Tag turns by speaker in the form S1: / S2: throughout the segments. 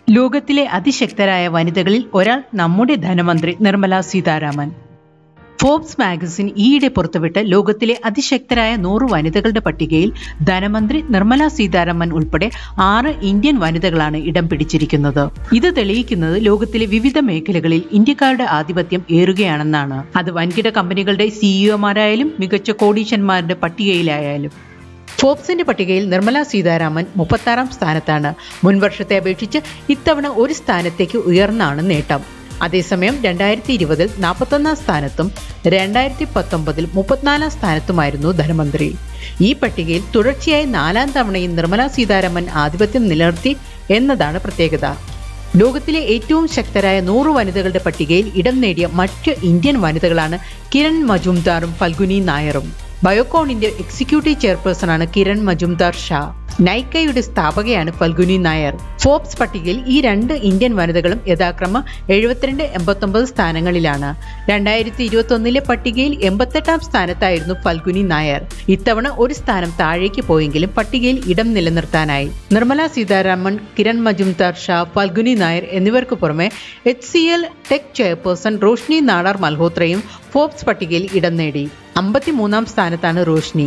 S1: ലോകത്തിലെ അതിശക്തരായ വനിതകളിൽ ഒരാൾ നമ്മുടെ ധനമന്ത്രി നിർമ്മല സീതാരാമൻ ഫോബ്സ് മാഗസിൻ ഈയിടെ പുറത്തുവിട്ട ലോകത്തിലെ അതിശക്തരായ നൂറ് വനിതകളുടെ പട്ടികയിൽ ധനമന്ത്രി നിർമ്മല സീതാരാമൻ ഉൾപ്പെടെ ആറ് ഇന്ത്യൻ വനിതകളാണ് ഇടം പിടിച്ചിരിക്കുന്നത് ഇത് തെളിയിക്കുന്നത് ലോകത്തിലെ വിവിധ മേഖലകളിൽ ഇന്ത്യക്കാരുടെ ആധിപത്യം ഏറുകയാണെന്നാണ് അത് വൻകിട കമ്പനികളുടെ സിഇഒമാരായാലും മികച്ച കോടീശന്മാരുടെ പട്ടികയിലായാലും ഫോബ്സിന്റെ പട്ടികയിൽ നിർമ്മല സീതാരാമൻ മുപ്പത്താറാം സ്ഥാനത്താണ് മുൻവർഷത്തെ അപേക്ഷിച്ച് ഇത്തവണ ഒരു സ്ഥാനത്തേക്ക് ഉയർന്നാണ് നേട്ടം അതേസമയം രണ്ടായിരത്തി ഇരുപതിൽ നാൽപ്പത്തൊന്നാം സ്ഥാനത്തും രണ്ടായിരത്തി പത്തൊമ്പതിൽ മുപ്പത്തിനാലാം സ്ഥാനത്തുമായിരുന്നു ധനമന്ത്രി ഈ പട്ടികയിൽ തുടർച്ചയായി നാലാം തവണയും നിർമ്മല സീതാരാമൻ ആധിപത്യം നിലനിർത്തി എന്നതാണ് പ്രത്യേകത ലോകത്തിലെ ഏറ്റവും ശക്തരായ നൂറ് വനിതകളുടെ പട്ടികയിൽ ഇടം നേടിയ മറ്റ് ഇന്ത്യൻ വനിതകളാണ് കിരൺ മജുംദാറും ഫൽഗുനി നായറും ബയോകോണിന്റെ എക്സിക്യൂട്ടീവ് ചെയർപേഴ്സണാണ് കിരൺ മജുംദാർ ഷാ നൈക്കയുടെ സ്ഥാപകയാണ് ഫൽഗുനി നായർ ഫോബ്സ് പട്ടികയിൽ ഈ രണ്ട് ഇന്ത്യൻ വനിതകളും യഥാക്രമം എഴുപത്തിരണ്ട് എൺപത്തൊമ്പത് സ്ഥാനങ്ങളിലാണ് രണ്ടായിരത്തി ഇരുപത്തി ഒന്നിലെ പട്ടികയിൽ എൺപത്തെട്ടാം സ്ഥാനത്തായിരുന്നു ഫൽഗുനി നായർ ഇത്തവണ ഒരു സ്ഥാനം താഴേക്ക് പോയെങ്കിലും പട്ടികയിൽ ഇടം നിലനിർത്താനായി നിർമ്മല സീതാരാമൻ കിരൺ മജുംദാർ ഷാ ഫൽഗുനി നായർ എന്നിവർക്ക് പുറമെ H C L tech chairperson Roshni Nadar മൽഹോത്രയും ഫോബ്സ് പട്ടികയിൽ ഇടം നേടി അമ്പത്തിമൂന്നാം സ്ഥാനത്താണ് റോഷ്നി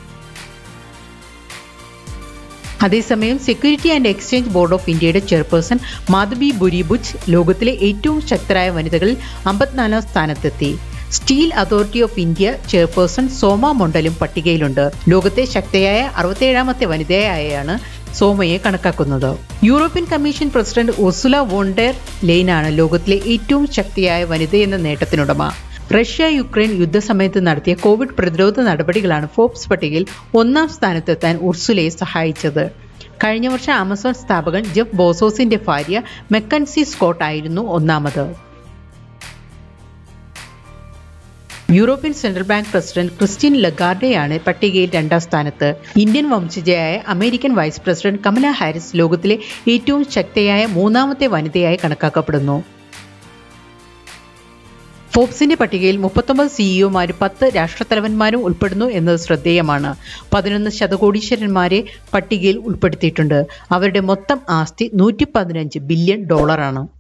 S1: അതേസമയം security and exchange board of ഇന്ത്യയുടെ ചെയർപേഴ്സൺ മാധബി ബുരിബുജ് ലോകത്തിലെ ഏറ്റവും ശക്തരായ വനിതകളിൽ അമ്പത്തിനാലാം സ്ഥാനത്തെത്തി steel authority of India chairperson Soma മൊണ്ടലും പട്ടികയിലുണ്ട് ലോകത്തെ ശക്തയായ അറുപത്തേഴാമത്തെ വനിതയായാണ് സോമയെ കണക്കാക്കുന്നത് European commission president Ursula von der ലെയ്നാണ് ലോകത്തിലെ ഏറ്റവും ശക്തിയായ വനിതയെന്ന നേട്ടത്തിനുടമ റഷ്യ യുക്രൈൻ യുദ്ധസമയത്ത് നടത്തിയ കോവിഡ് പ്രതിരോധ നടപടികളാണ് ഫോബ്സ് പട്ടികയിൽ ഒന്നാം സ്ഥാനത്തെത്താൻ ഉർസുലയെ സഹായിച്ചത് കഴിഞ്ഞ വർഷം ആമസോൺ സ്ഥാപകൻ ജെഫ് ബോസോസിന്റെ ഭാര്യ മെക്കൻസി സ്കോട്ട് ആയിരുന്നു ഒന്നാമത് European central bank president Christine ലഗാർഡെയാണ് പട്ടികയിൽ രണ്ടാം സ്ഥാനത്ത് ഇന്ത്യൻ വംശജയായ American vice president Kamala Harris ലോകത്തിലെ ഏറ്റവും ശക്തിയായ മൂന്നാമത്തെ വനിതയായി കണക്കാക്കപ്പെടുന്നു ഫോബ്സിന്റെ പട്ടികയിൽ മുപ്പത്തൊമ്പത് സിഇഒമാരും പത്ത് രാഷ്ട്രത്തലവന്മാരും ഉൾപ്പെടുന്നു എന്നത് ശ്രദ്ധേയമാണ് പതിനൊന്ന് ശതകോടീശ്വരന്മാരെ പട്ടികയിൽ ഉൾപ്പെടുത്തിയിട്ടുണ്ട് അവരുടെ മൊത്തം ആസ്തി നൂറ്റി പതിനഞ്ച് ബില്യൺ ഡോളറാണ്